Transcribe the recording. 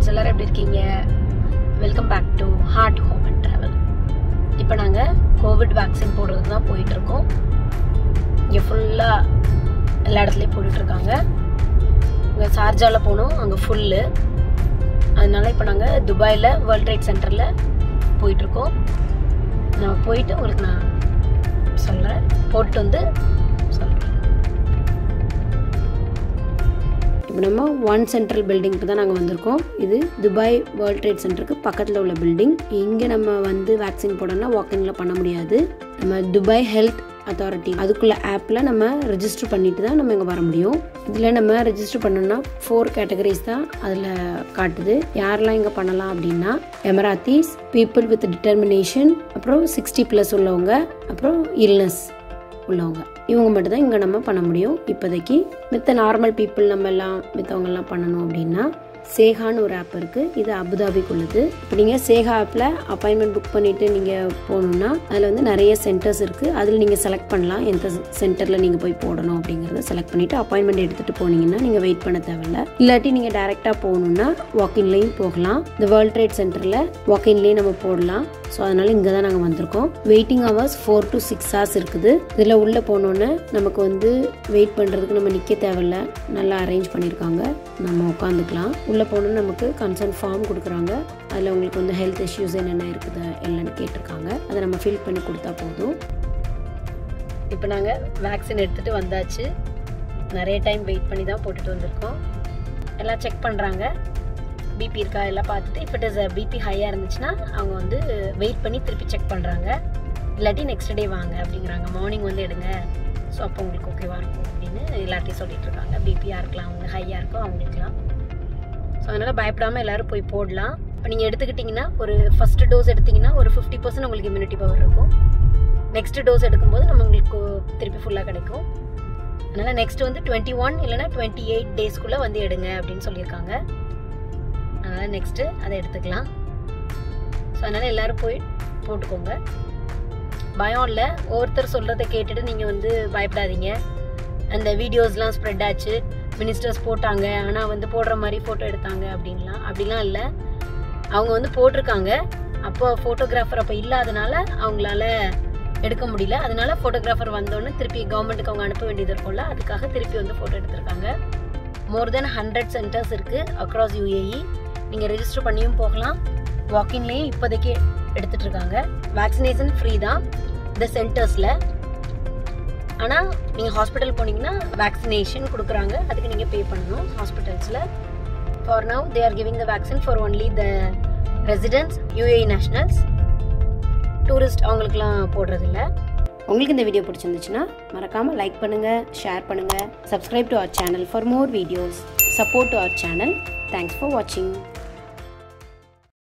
friends எல்லாரும் எப்படி இருக்கீங்க welcome back to heart home and travel இப்போ நாங்கள் கோவிட் வேக்சின் போடுறதுக்கு தான் போயிட்டு இருக்கோம் இங்கே ஃபுல்லாக எல்லா இடத்துலையும் போட்டுட்ருக்காங்க இங்கே சார்ஜாவில் போனோம் அங்கே ஃபுல்லு அதனால இப்போ நாங்கள் துபாயில் வேர்ல்ட் ட்ரேட் சென்டரில் போயிட்டுருக்கோம் நான் போயிட்டு உங்களுக்கு நான் சொல்கிறேன் போட்டு வந்து சொல்கிறேன் இப்போ நம்ம ஒன் சென்ட்ரல் பில்டிங்க்கு தான் நாங்கள் வந்திருக்கோம் இது துபாய் வேர்ல்ட் ட்ரேட் சென்டருக்கு பக்கத்தில் உள்ள பில்டிங் இங்கே நம்ம வந்து வேக்சின் போடணும்னா வாக்கிங்கில் பண்ண முடியாது நம்ம துபாய் ஹெல்த் அத்தாரிட்டி அதுக்குள்ள ஆப்பில் நம்ம ரெஜிஸ்டர் பண்ணிட்டு தான் நம்ம இங்கே வர முடியும் இதில் நம்ம ரெஜிஸ்டர் பண்ணோம்னா ஃபோர் கேட்டகரிஸ் தான் அதில் காட்டுது யாரெல்லாம் இங்கே பண்ணலாம் அப்படின்னா எமராத்தீஸ் பீப்புள் வித் டிட்டர்மினேஷன் அப்புறம் சிக்ஸ்டி ப்ளஸ் உள்ளவங்க அப்புறம் இல்னஸ் உள்ளவங்க இவங்க மட்டும் தான் இங்கே நம்ம பண்ண முடியும் இப்போதைக்கு மித்த நார்மல் பீப்புள் நம்ம எல்லாம் மித்தவங்கெல்லாம் பண்ணணும் அப்படின்னா சேகான்னு ஒரு ஆப் இருக்குது இது அபுதாபிக்குள்ளது இப்போ நீங்கள் சேகா ஆப்பில் அப்பாயின்மெண்ட் புக் பண்ணிவிட்டு நீங்கள் போகணுன்னா அதில் வந்து நிறைய சென்டர்ஸ் இருக்குது அதில் நீங்கள் செலக்ட் பண்ணலாம் எந்த சென்டரில் நீங்கள் போய் போடணும் அப்படிங்கிறத செலக்ட் பண்ணிவிட்டு அப்பாயின்மெண்ட் எடுத்துகிட்டு போனீங்கன்னா நீங்கள் வெயிட் பண்ண தேவையில்ல இல்லாட்டி நீங்கள் டேரெக்டாக போகணுன்னா வாக்கின்லேயும் போகலாம் இந்த வேர்ல்ட் ட்ரேட் சென்டரில் வாக்கின்லேயும் நம்ம போடலாம் ஸோ அதனால் இங்கே தான் நாங்கள் வந்திருக்கோம் waiting hours four to six hours இருக்குது இதில் உள்ளே போனோன்னே நமக்கு வந்து வெயிட் பண்ணுறதுக்கு நம்ம நிற்க தேவையில்ல நல்லா அரேஞ்ச் பண்ணியிருக்காங்க நம்ம உட்காந்துக்கலாம் உள்ளே போனோன்னு நமக்கு கன்சர்ன் ஃபார்ம் கொடுக்குறாங்க அதில் உங்களுக்கு வந்து ஹெல்த் இஷ்யூஸ் என்னென்ன இருக்குது இல்லைன்னு கேட்டிருக்காங்க அதை நம்ம ஃபில் பண்ணி கொடுத்தா போதும் இப்போ நாங்கள் வேக்சின் எடுத்துகிட்டு வந்தாச்சு நிறைய டைம் வெயிட் பண்ணி தான் போட்டுட்டு வந்திருக்கோம் எல்லாம் செக் பண்ணுறாங்க பிபி இருக்கா எல்லாம் பார்த்துட்டு இப்போ இட் இஸ் பிபி ஹையாக இருந்துச்சுன்னா அவங்க வந்து வெயிட் பண்ணி திருப்பி செக் பண்ணுறாங்க இல்லாட்டி நெக்ஸ்ட் டே வாங்க அப்படிங்கிறாங்க மார்னிங் வந்து எடுங்க ஸோ அப்போ உங்களுக்கு ஓகேவா இருக்கும் அப்படின்னு எல்லார்ட்டையும் சொல்லிட்டு இருக்காங்க பிபியாக இருக்கலாம் அவங்க ஹையாக இருக்கோ அவங்களுக்குலாம் ஸோ அதனால் பயப்படாமல் எல்லோரும் போய் போடலாம் இப்போ நீங்கள் எடுத்துக்கிட்டிங்கன்னா ஒரு ஃபஸ்ட்டு டோஸ் எடுத்திங்கன்னா ஒரு ஃபிஃப்டி பர்சன்ட் உங்களுக்கு இம்யூனிட்டி பவர் இருக்கும் நெக்ஸ்ட் டோஸ் எடுக்கும்போது நம்ம உங்களுக்கு திருப்பி ஃபுல்லாக கிடைக்கும் அதனால் நெக்ஸ்ட் வந்து டுவெண்ட்டி ஒன் இல்லைனா டுவெண்ட்டி எயிட் டேஸ்க்குள்ளே வந்து எடுங்க அப்படின்னு சொல்லியிருக்காங்க அதனால் நெக்ஸ்ட்டு அதை எடுத்துக்கலாம் ஸோ அதனால் எல்லோரும் போய் போட்டுக்கோங்க பயம் இல்லை ஒவ்வொருத்தர் சொல்கிறத கேட்டுட்டு நீங்கள் வந்து பயப்படாதீங்க அந்த வீடியோஸ்லாம் ஸ்ப்ரெட் ஆச்சு மினிஸ்டர்ஸ் போட்டாங்க ஆனால் வந்து போடுற மாதிரி ஃபோட்டோ எடுத்தாங்க அப்படின்லாம் அப்படிலாம் இல்லை அவங்க வந்து போட்டிருக்காங்க அப்போ ஃபோட்டோகிராஃபர் அப்போ இல்லாதனால அவங்களால எடுக்க முடியல அதனால ஃபோட்டோகிராஃபர் வந்தோடனே திருப்பி கவர்மெண்ட்டுக்கு அவங்க அனுப்ப வேண்டியது இருக்கும்ல அதுக்காக திருப்பி வந்து ஃபோட்டோ எடுத்திருக்காங்க மோர் தென் ஹண்ட்ரட் சென்டர்ஸ் இருக்குது அக்ராஸ் யூஏஇ நீங்கள் ரெஜிஸ்டர் பண்ணியும் போகலாம் வாக்கின்லேயும் இப்போதைக்கு எடுத்துகிட்டு இருக்காங்க வேக்சினேஷன் ஃப்ரீ தான் இந்த சென்டர்ஸில் ஆனால் நீங்கள் ஹாஸ்பிட்டல் போனீங்கன்னா வேக்சினேஷன் கொடுக்குறாங்க அதுக்கு நீங்கள் பே பண்ணணும் ஹாஸ்பிட்டல்ஸில் for now they are giving the vaccine for only the residents UAE nationals tourist அவங்களுக்குலாம் போடுறதில்ல உங்களுக்கு இந்த வீடியோ பிடிச்சிருந்துச்சுன்னா மறக்காமல் லைக் பண்ணுங்கள் ஷேர் பண்ணுங்கள் subscribe to our channel for more videos support to our channel thanks for வாட்சிங்